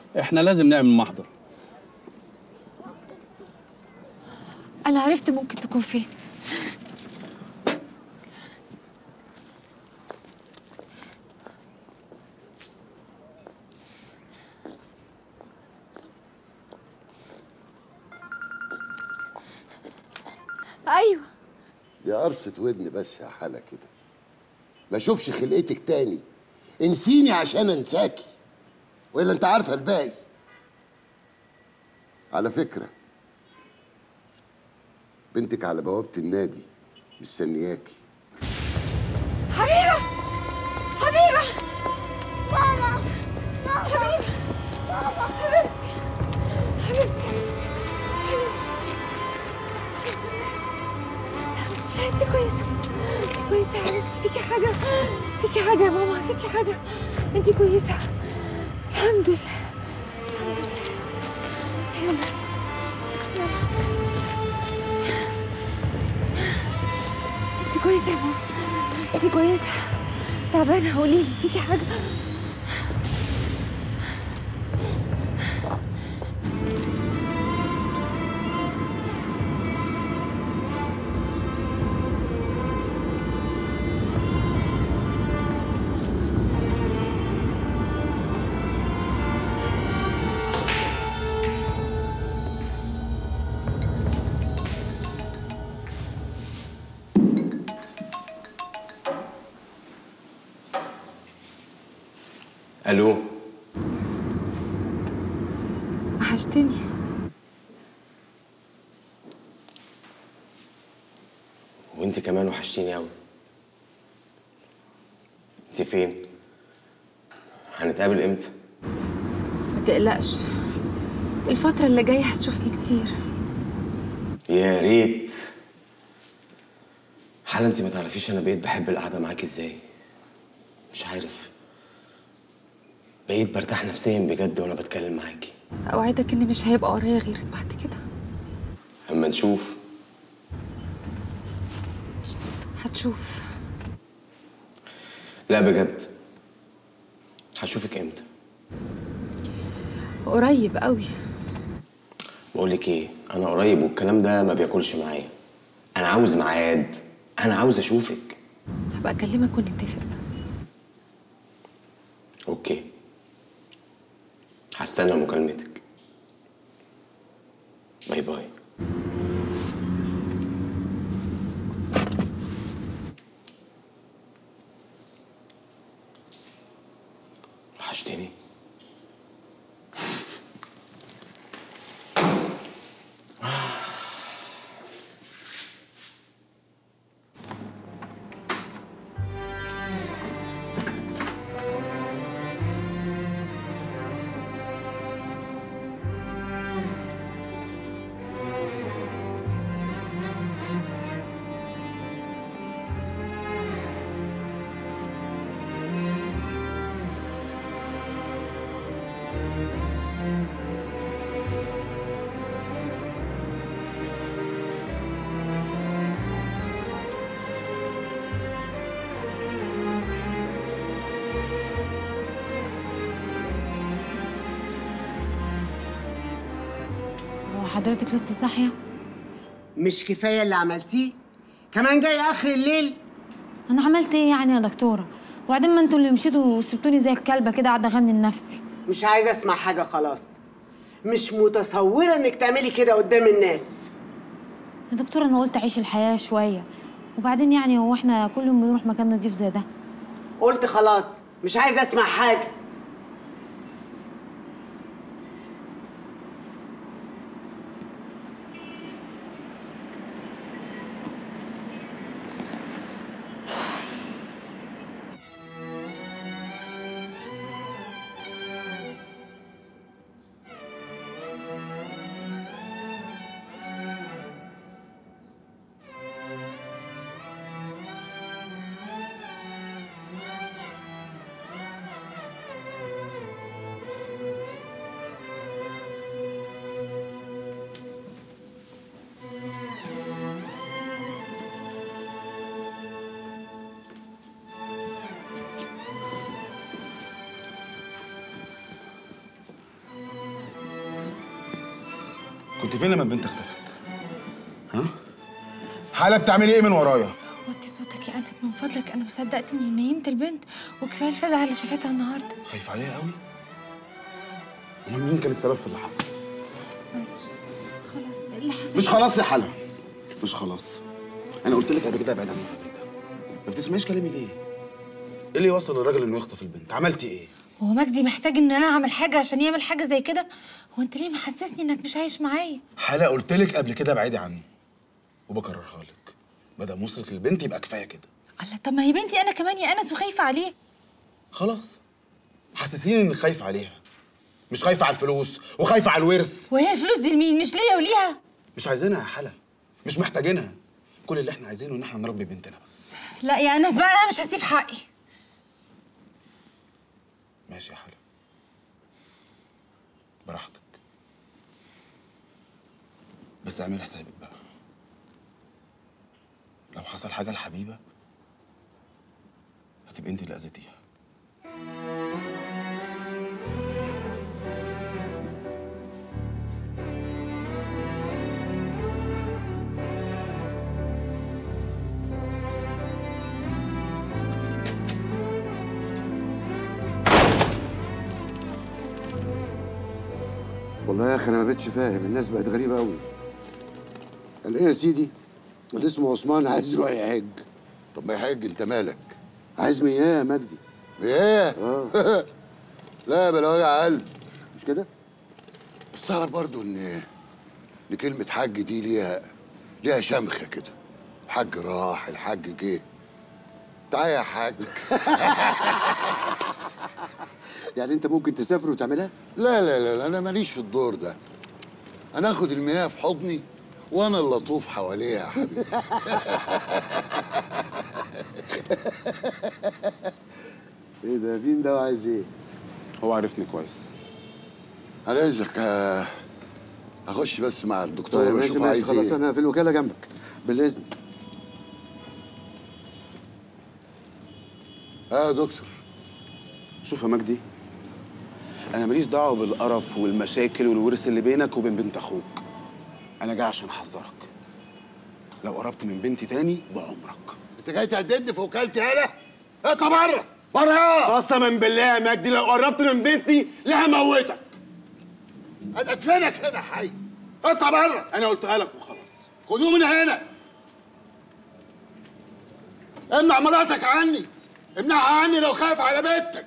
احنا لازم نعمل محضر انا عرفت ممكن تكون فين ايوه دي قرصة ودن بس يا حالة كده ما اشوفش خلقتك تاني انسيني عشان انساكي والا انت عارفه الباقي على فكرة بنتك على بوابة النادي مستنياكي حبيبه حبيبه ماما حبيبه حبيبتي حبيبتي انت كويسه انت كويسه يا حبيبتي فيكي حاجه فيكي حاجه يا ماما فيكي حاجه انت كويسه الحمد لله الحمد لله يلا يلا انت كويسه يا ماما انت كويسه تعبانه قولي لي فيكي حاجه الو وحشتني وانت كمان وحشتيني قوي انت فين هنتقابل امتى ما تقلقش الفترة اللي جاية هتشوفني كتير يا ريت حالا انت ما تعرفيش انا بقيت بحب القعده معاكي ازاي مش عارف بقيت برتاح نفسيا بجد وانا بتكلم معاكي أوعدك إن مش هيبقى ورايا غيرك بعد كده اما نشوف هتشوف لا بجد هشوفك امتى قريب قوي بقول لك ايه انا قريب والكلام ده ما بياكلش معايا انا عاوز ميعاد انا عاوز اشوفك هبقى أكلمك ونتفق اوكي هستنى مكالمتك باي باي وحشتني هو حضرتك لسه صاحية؟ مش كفايه اللي عملتيه كمان جاي اخر الليل أنا عملت إيه يعني يا دكتورة؟ وبعدين ما انتوا اللي مشيتوا وسبتوني زي الكلبة كده قاعدة أغني لنفسي مش عايزه اسمع حاجه خلاص مش متصوره انك تعملي كده قدام الناس يا دكتورة أنا قلت أعيش الحياة شوية وبعدين يعني هو إحنا كل يوم بنروح مكان نضيف زي ده قلت خلاص مش عايزه اسمع حاجه كنت فين لما البنت اختفت ها حاله بتعملي ايه من ورايا وطي صوتك يا انس من فضلك انا مصدقت اني نيمت البنت وكفايه الفزعه اللي شافتها النهارده خايف عليها قوي امال مين كان السبب في اللي حصل معلش خلاص اللي حصل مش خلاص يا حلا مش خلاص انا قلت لك قبل كده ابعد عن الراجل ده ما بتسمعيش كلامي ليه ايه اللي يوصل الراجل انه يخطف البنت عملتي ايه هو مجدي محتاج ان انا اعمل حاجه عشان يعمل حاجه زي كده هو انت ليه محسسني انك مش عايش معايا حلا قلت لك قبل كده ابعدي عنه وبكررها لك ما دام وصلت للبنت يبقى كفايه كده الله طب ما هي بنتي انا كمان يا انس وخايفه عليه خلاص حسسيني انك خايفه عليها مش خايفه على الفلوس وخايفه على الورث وهي الفلوس دي لمين مش ليا وليها مش عايزينها يا حلا مش محتاجينها كل اللي احنا عايزينه ان احنا نربي بنتنا بس لا يا انس بقى انا مش هسيب حقي ماشي يا حلا براحتك بس اعمل حسابك بقى لو حصل حاجه لحبيبه هتبقى انت اللي اذيتيها والله يا اخي انا ما بقتش فاهم الناس بقت غريبه قوي قال ايه يا سيدي اللي اسمه عثمان عايز يروح يحج طب ما يحج انت مالك عايز مياه يا مجدي مياه اه لا بلا وجع قلب مش كده بس تعرف برضو ان ان كلمه حج دي ليها ليها شمخه كده الحج راح الحج جه تعالى يا حاج يعني انت ممكن تسافر وتعملها؟ لا لا لا لا، انا ماليش في الدور ده انا اخد المياه في حضني وانا اللي اطوف حواليها يا حبيبي ايه ده مين ده وعايز ايه؟ هو عرفني كويس على اذنك آه، هخش بس مع الدكتور طيب ماشي واشوف ماشي عايز خلاص ايه انا في الوكاله جنبك بالاذن اه يا دكتور شوف يا مجدي انا ماليش دعوه بالقرف والمشاكل والورث اللي بينك وبين بنت اخوك انا جاي عشان احذرك لو قربت من بنتي تاني بعمرك انت جاي تهددني في وكالتي انا؟ اطلع بره بره قسما بالله يا مجدي لو قربت من بنتي لا هموتك ادفنك هنا حي اطلع بره انا قلتها لك وخلاص خدوه من هنا امنع مراتك عني امنعها عني لو خايف على بنتك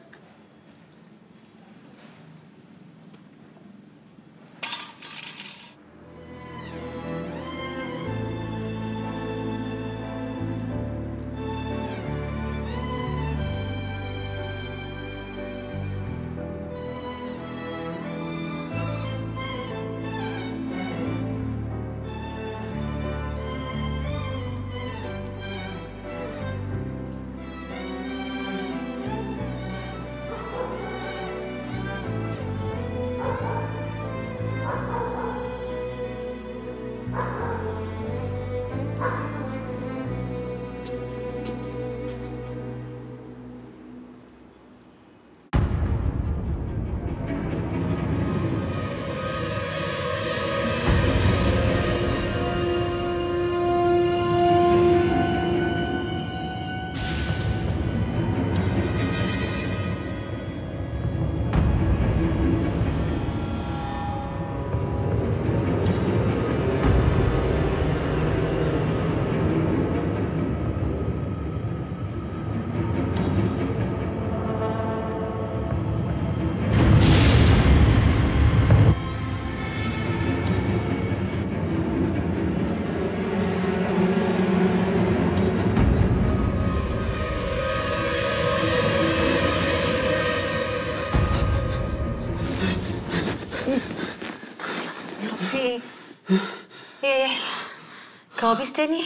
في ايه؟ ايه؟ كوابيس تاني؟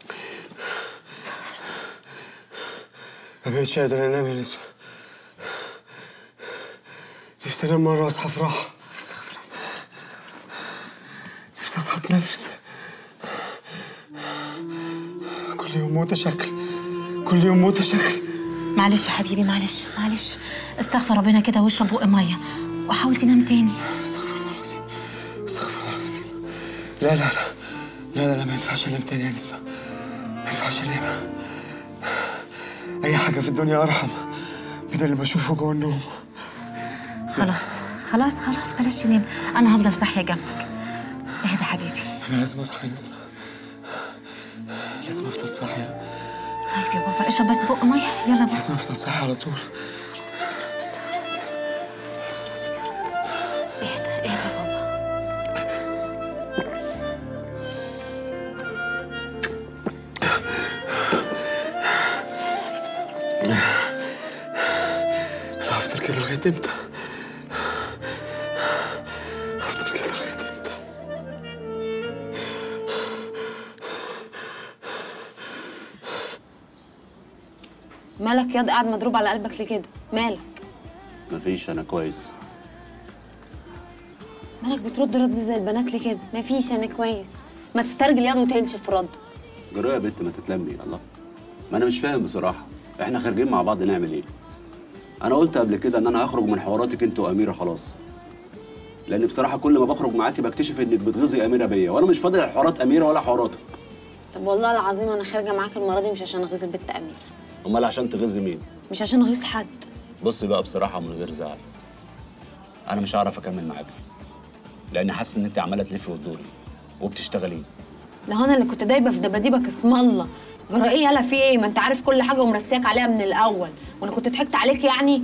ما بقتش قادر انام يا نسمة نفسي انام مرة واصحى في راحة استغفر الله استغفر الله نفسي اصحى اتنفس كل يوم موتة شكل كل يوم موتة شكل معلش يا حبيبي معلش معلش استغفر ربنا كده واشرب بق ميه وحاول تنام تاني استغفر الله العظيم استغفر الله العظيم لا لا لا لا لا, لا ما ينفعش انام تاني يا نسمة ما ينفعش انام اي حاجة في الدنيا ارحم من اللي بشوفه جوه النوم خلاص خلاص خلاص بلاش تنام انا هفضل صاحيه جنبك اهدى حبيبي انا لازم اصحى يا نسمة لازم افضل صاحية طيب يا بابا اشرب بس بق ميه يلا بابا لازم افضل صاحي على طول خلاص يا رب استغفر الله استغفر الله يا رب اهدى اهدى بابا انا هفضل كده لغاية امتى؟ هفضل كده لغاية امتى؟ مالك ياض قاعد مضروب على قلبك ليه كده مالك مفيش انا كويس مالك بترد رد زي البنات ليه كده مفيش انا كويس ما تسترجل ياض وتنشف في ردك جرايه يا بنت ما تتلمي الله ما انا مش فاهم بصراحه احنا خارجين مع بعض نعمل ايه انا قلت قبل كده ان انا هخرج من حواراتك انت واميره خلاص لان بصراحه كل ما بخرج معاكي بكتشف انك بتغيظي اميره بيا وانا مش فاضي لحوارات اميره ولا حواراتك طب والله العظيم انا خارجه معاك المره دي مش عشان اغيظ البت امير امال عشان تغيظي مين مش عشان اغيظ حد بصي بقى بصراحه من غير زعل انا مش هعرف اكمل معاكي لاني حاسس ان انت عماله تلفي وتدوري وبتشتغلي ده هو انا اللي كنت دايبه في دباديبك اسم الله جرى ايه يالا في ايه ما انت عارف كل حاجه ومرسياك عليها من الاول وانا كنت ضحكت عليك يعني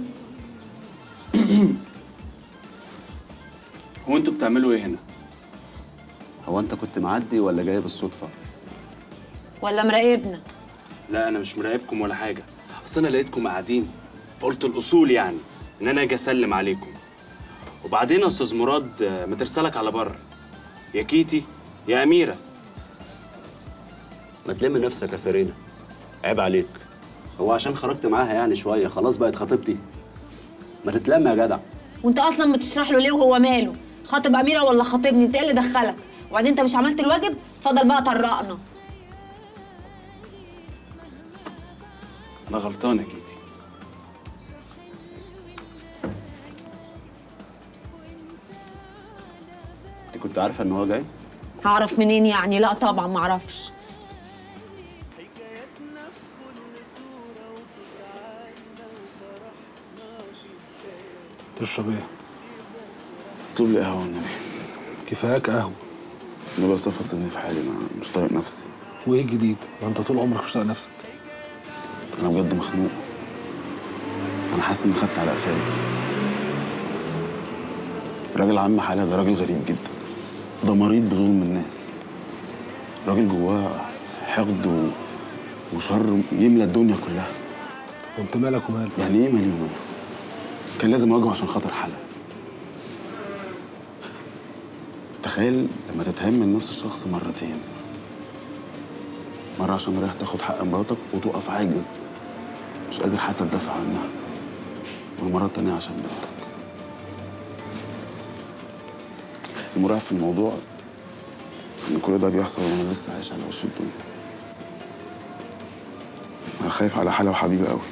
هو انتوا بتعملوا ايه هنا؟ هو انت كنت معدي ولا جاي بالصدفه ولا مراقبنا لا انا مش مراقبكم ولا حاجه اصل انا لقيتكم قاعدين فقلت الاصول يعني ان انا اجي اسلم عليكم وبعدين يا استاذ مراد آه، ما ترسلك على بره يا كيتي يا اميره ما تلم نفسك يا سيرينا عيب عليك هو عشان خرجت معاها يعني شويه خلاص بقت خطيبتي ما تتلم يا جدع وانت اصلا بتشرح له ليه وهو ماله خاطب اميره ولا خاطبني انت ايه اللي دخلك وبعدين انت مش عملت الواجب اتفضل بقى طرقنا انا غلطان يا كيتي انت كنت عارفه ان هو جاي هعرف منين يعني لا طبعا معرفش تشرب ايه؟ اطلب لي قهوة والنبي كفاياك قهوة انا بقى صفت سيبني في حالي ما مش طايق نفسي وايه الجديد؟ ما انت طول عمرك مش طايق نفسك انا بجد مخنوق انا حاسس اني خدت على قفايا راجل عم حالة ده راجل غريب جدا ده مريض بظلم الناس راجل جواه حقد و... وشر يملى الدنيا كلها وانت مالك وماله؟ يعني ايه مالي وماله؟ كان لازم اواجهه عشان خاطر حلا تخيل لما تتهم من نفس الشخص مرتين مرة عشان رايح تاخد حق مراتك وتقف عاجز مش قادر حتى تدافع عنها والمرة التانية عشان بنتك المرعب في الموضوع ان كل ده بيحصل وانا لسه عايش على وش الدنيا انا خايف على حلا وحبيبي قوي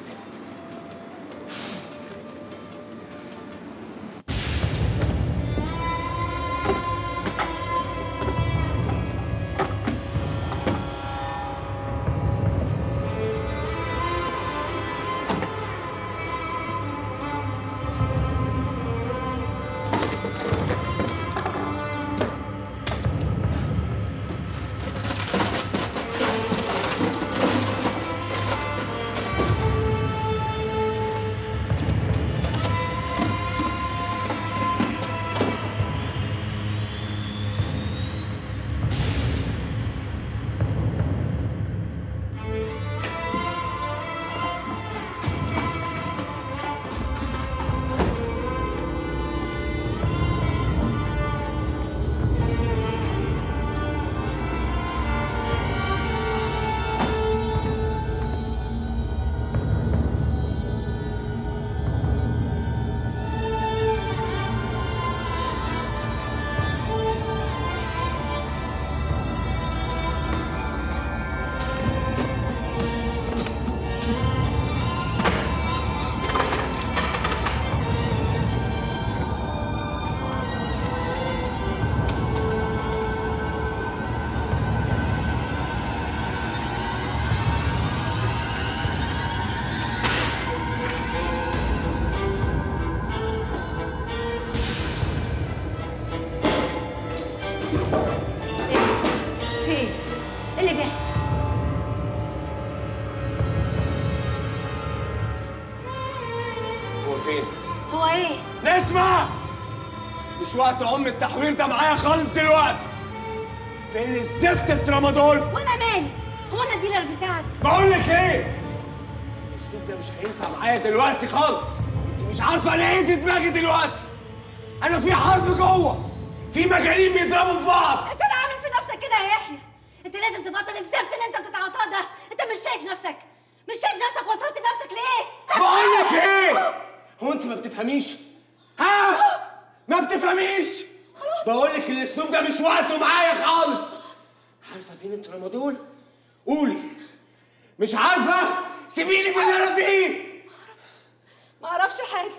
فين هو ايه؟ نسمع مش وقت ام التحوير ده معايا خالص دلوقتي فين الزفت الترامادول وانا مالي؟ هو انا الديلر بتاعك؟ بقول لك ايه الاسلوب ده مش هينفع معايا دلوقتي خالص انت مش عارفه انا ايه في دماغي دلوقتي انا في حرب جوه في مجانين بيضربوا في بعض انت اللي عامل في نفسك كده يا يحيى انت لازم تبطل الزفت اللي انت بتتعاطاه ده انت مش شايف نفسك مش شايف نفسك وصلت نفسك ليه؟ بقول لك ايه هو انت ما بتفهميش ها ما بتفهميش بقول لك الاسلوب ده مش وقته معايا خالص عارفه فين الترامادول قولي مش عارفه سيبيني في اللي انا فيه ما اعرفش حاجه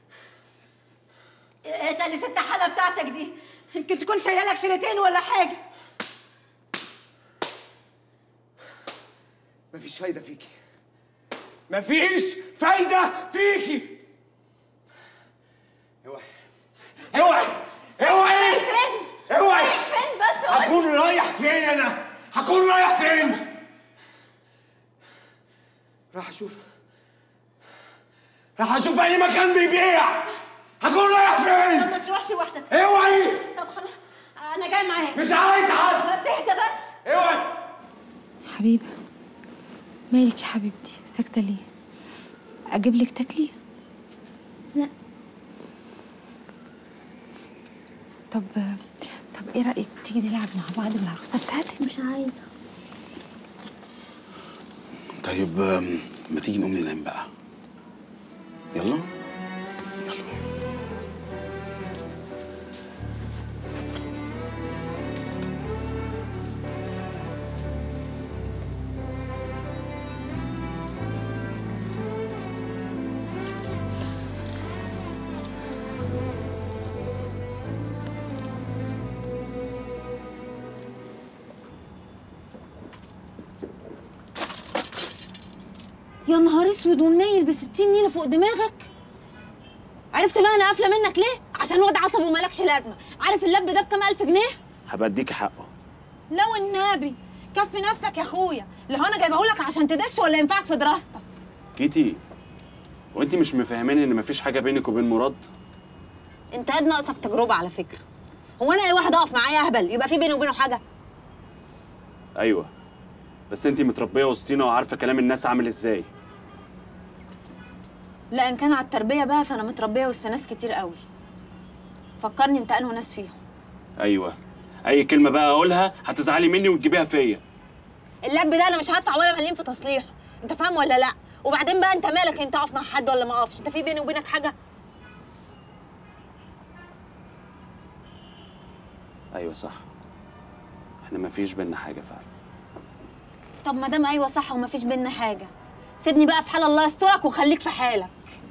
اسال الست حاله بتاعتك دي يمكن تكون شايله لك شيلتين ولا حاجه مفيش فايده فيكي مفيش فايده فيكي اوعي اوعي اوعي فين؟ اوعي رايح فين بس قول هكون رايح فين انا هكون رايح فين راح اشوف راح اشوف اي مكان بيبيع هكون رايح طب فين ما تروحش لوحدك اوعي طب خلاص انا جاي معاك مش عايز حد بس اهدى بس اوعي حبيبة مالك يا حبيبتي ساكتة ليه؟ أجيب لك تاكلي؟ لا. طب طب إيه رأيك تيجي نلعب مع بعض بالعروسة بتاعتك؟ مش عايزه طيب آم، ما تيجي نقوم ننام بقى يلا يا نهار اسود ومنيل ب 60 نيله فوق دماغك عرفت بقى انا قافله منك ليه عشان واد عصب ومالكش لازمه عارف اللب ده بكام الف جنيه هبقى اديكي حقه لو النبي كفي نفسك يا اخويا اللي هو انا جايبهولك عشان تدش ولا ينفعك في دراستك كيتي وانت مش مفهماني ان مفيش حاجه بينك وبين مراد انت قد ناقصك تجربه على فكره هو انا اي واحد اقف معايا اهبل يبقى في بيني وبينه حاجه ايوه بس انت متربيه وسطينا وعارفه كلام الناس عامل ازاي لا ان كان على التربيه بقى فانا متربيه وسط ناس كتير قوي فكرني انت انه ناس فيهم ايوه اي كلمه بقى اقولها هتزعلي مني وتجيبيها فيا اللب ده انا مش هدفع ولا مليم في تصليحه انت فاهم ولا لا وبعدين بقى انت مالك انت اقف مع حد ولا ما اقفش انت في بيني وبينك حاجه ايوه صح احنا مفيش بينا حاجه فعلا طب ما دام ايوه صح ومفيش بينا حاجه سيبني بقى في حال الله يسترك وخليك في حالك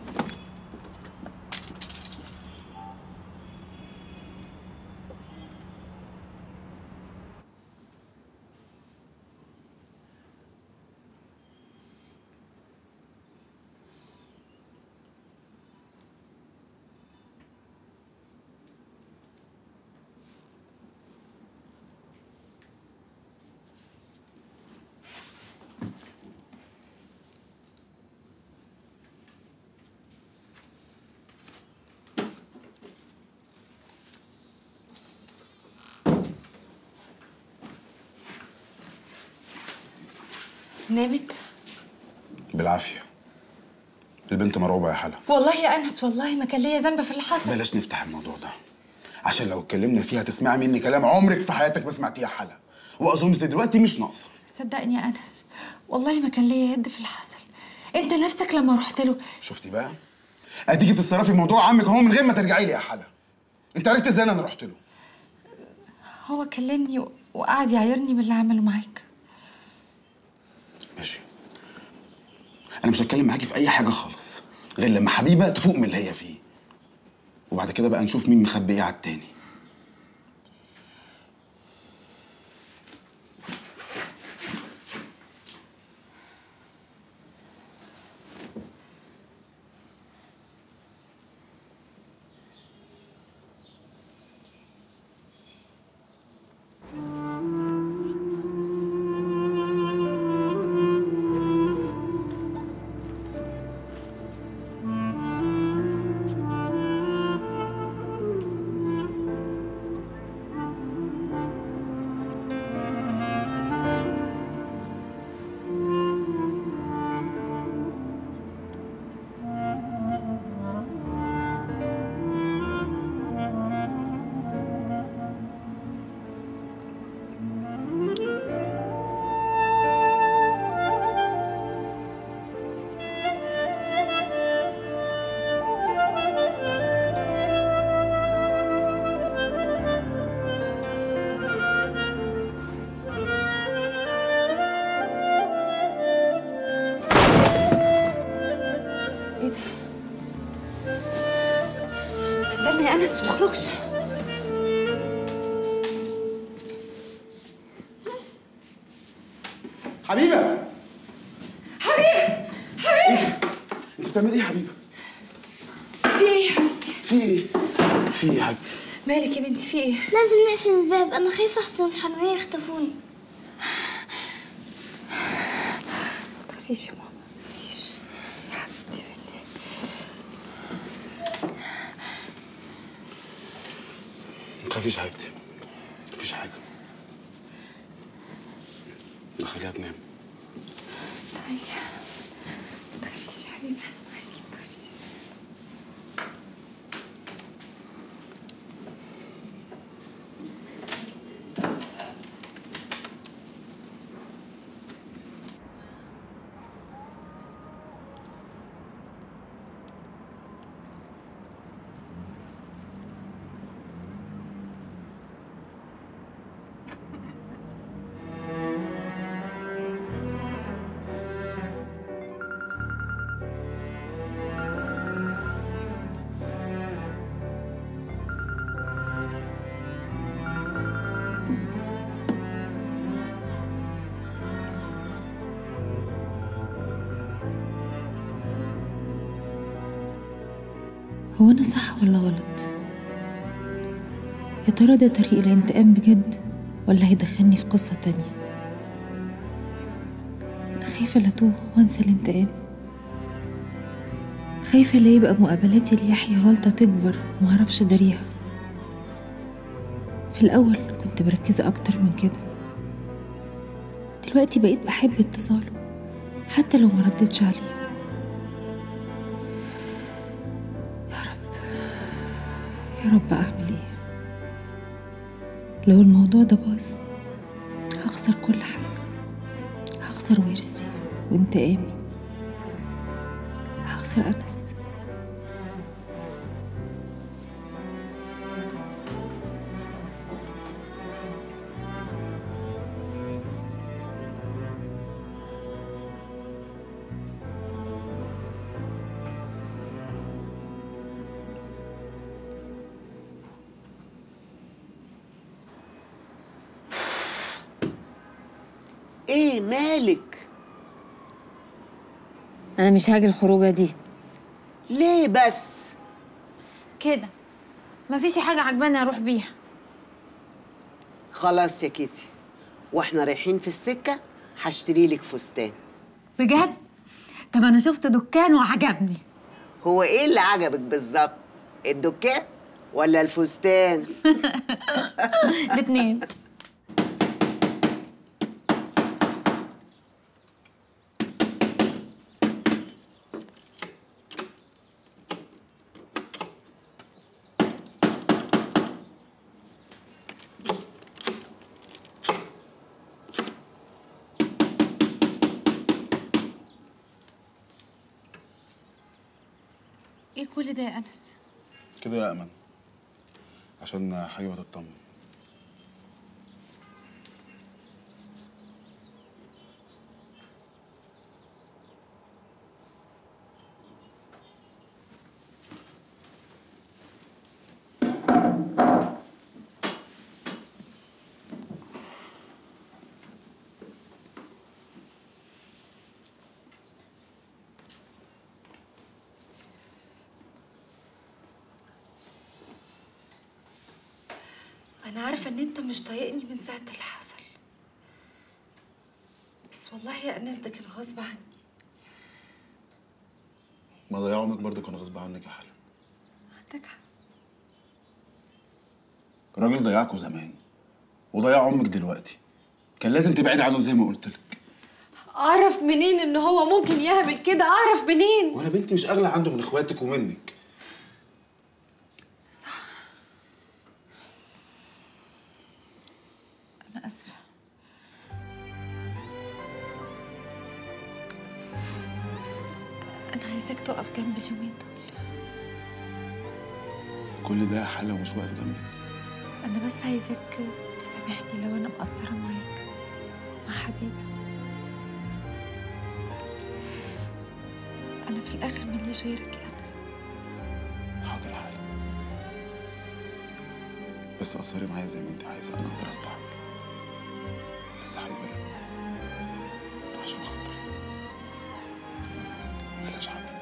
نامت؟ بالعافيه البنت مرعوبه يا حلا والله يا أنس والله ما كان ليا ذنب في اللي حصل بلاش نفتح الموضوع ده عشان لو اتكلمنا فيها تسمعي مني كلام عمرك في حياتك ما سمعتيه يا حلا واظن انت دلوقتي مش ناقصه صدقني يا أنس والله ما كان ليا يد في اللي حصل أنت نفسك لما رحت له شفتي بقى اديكي بتتصرفي في موضوع عمك اهو من غير ما ترجعي لي يا حلا انت عرفت ازاي إن انا رحت له هو كلمني و- وقعد يعايرني باللي عمله معاك ماشي انا مش هتكلم معاكي في اي حاجه خالص غير لما حبيبه تفوق من اللي هي فيه وبعد كده بقى نشوف مين مخبي ايه على التاني استنى يا انس ما تخرجش حبيبه حبيبي حبيبي انت بتعملي ايه يا حبيبه في ايه يا حبيبتي في ايه في ايه يا حبيبه مالك يا بنتي في ايه لازم نقفل الباب انا خايفه احسن الحراميه يخطفوني ما تخافيش يا ماما ما تخافيش يا حبيبتي يا بنتي ما تخافيش يا حبيبتي مفيش حاجه نخليها تنام تعالي ما تخافيش يا حبيبي انا معاكي ما تخافيش هو أنا صح ولا غلط؟ يا ترى ده طريق الانتقام بجد ولا هيدخلني في قصة تانية؟ أنا خايفة لا توه وأنسى الانتقام خايفة لا يبقى مقابلاتي ليحيى غلطة تكبر ومعرفش داريها في الأول كنت مركزة أكتر من كده دلوقتي بقيت بحب اتصاله حتى لو ما ردتش عليه يا رب أعمل إيه لو الموضوع ده باظ هخسر كل حاجة هخسر ورثي وانتقامي هخسر أنس ايه مالك أنا مش هاجي الخروجة دي ليه بس كده مفيش حاجة عجباني أروح بيها خلاص يا كيتي واحنا رايحين في السكه هشتري لك فستان بجد؟ طب أنا شفت دكان وعجبني هو ايه اللي عجبك بالظبط الدكان ولا الفستان الاتنين ايه كل ده يا انس كده يا امل عشان حبيبه تطمن انا عارفه ان انت مش طايقني من ساعه اللي حصل بس والله يا انس ده كان غصب عني ما ضياع عمرك برضه كان غصب عنك يا حلا عندك حق الراجل ضيعكوا زمان وضيع امك دلوقتي كان لازم تبعد عنه زي ما قلت لك اعرف منين ان هو ممكن يعمل كده اعرف منين وانا بنتي مش اغلى عنده من اخواتك ومنك انا اسفه بس انا عايزاك تقف جنبي اليومين دول كل ده حلا ومش واقف جنبي انا بس عايزاك تسامحني لو انا مقصره معاك مع حبيبي انا في الاخر ماليش غيرك يا انس حاضر يا حلا بس قصري معايا زي ما انت عايزه انا اقدر استحمل بس خلي بالك عشان خاطري بلاش حبيبي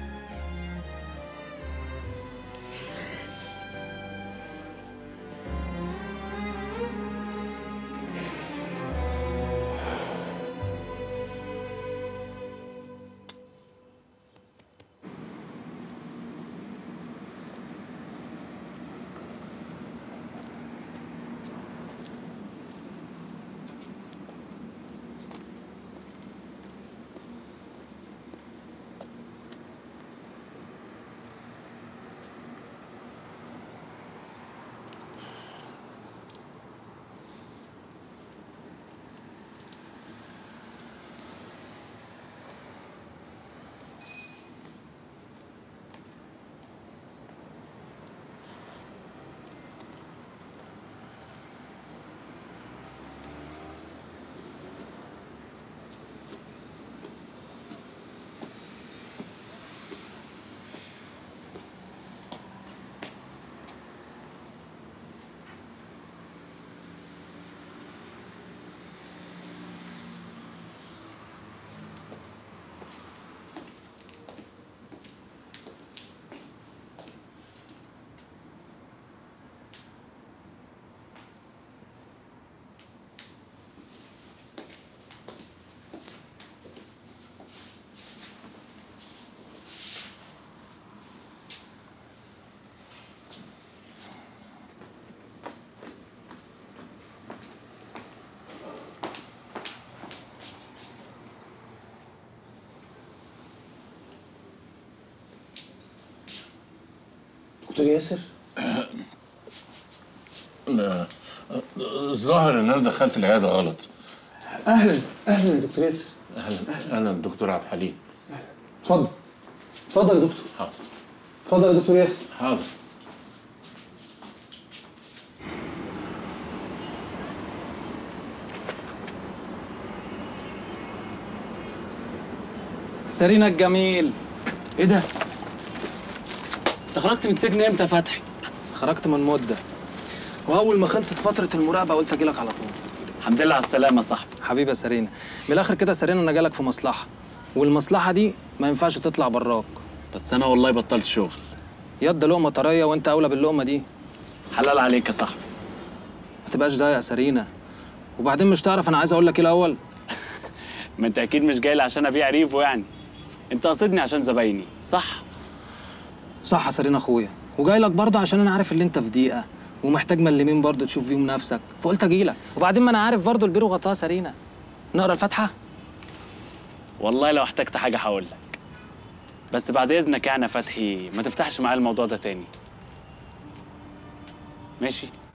دكتور ياسر لا الظاهر ان انا دخلت العياده غلط اهلا اهلا يا دكتور ياسر اهلا اهلا دكتور عبد الحليم اتفضل اتفضل يا دكتور حاضر اتفضل يا دكتور ياسر حاضر سرينا الجميل ايه ده؟ انت خرجت من السجن امتى يا فتحي؟ خرجت من مده واول ما خلصت فتره المراقبه قلت اجيلك على طول الحمد لله على السلامه يا صاحبي حبيبي يا سرينا من الاخر كده سرينا انا جالك في مصلحه والمصلحه دي ما ينفعش تطلع براك بس انا والله بطلت شغل يد لقمه طريه وانت اولى باللقمه دي حلال عليك يا صاحبي ما تبقاش ضايق يا سرينا وبعدين مش تعرف انا عايز اقول لك ايه الاول ما انت اكيد مش جاي لي عشان ابيع ريفو يعني انت قصدني عشان زبايني صح صح يا سرينا اخويا وجاي لك برضه عشان انا عارف ان انت في ضيقه ومحتاج ملمين برضه تشوف فيهم نفسك فقلت اجيلك وبعدين ما انا عارف برضه البير وغطاه يا سرينا نقرا الفاتحه والله لو احتجت حاجه هقول لك بس بعد اذنك يعني يا فتحي ما تفتحش معايا الموضوع ده تاني ماشي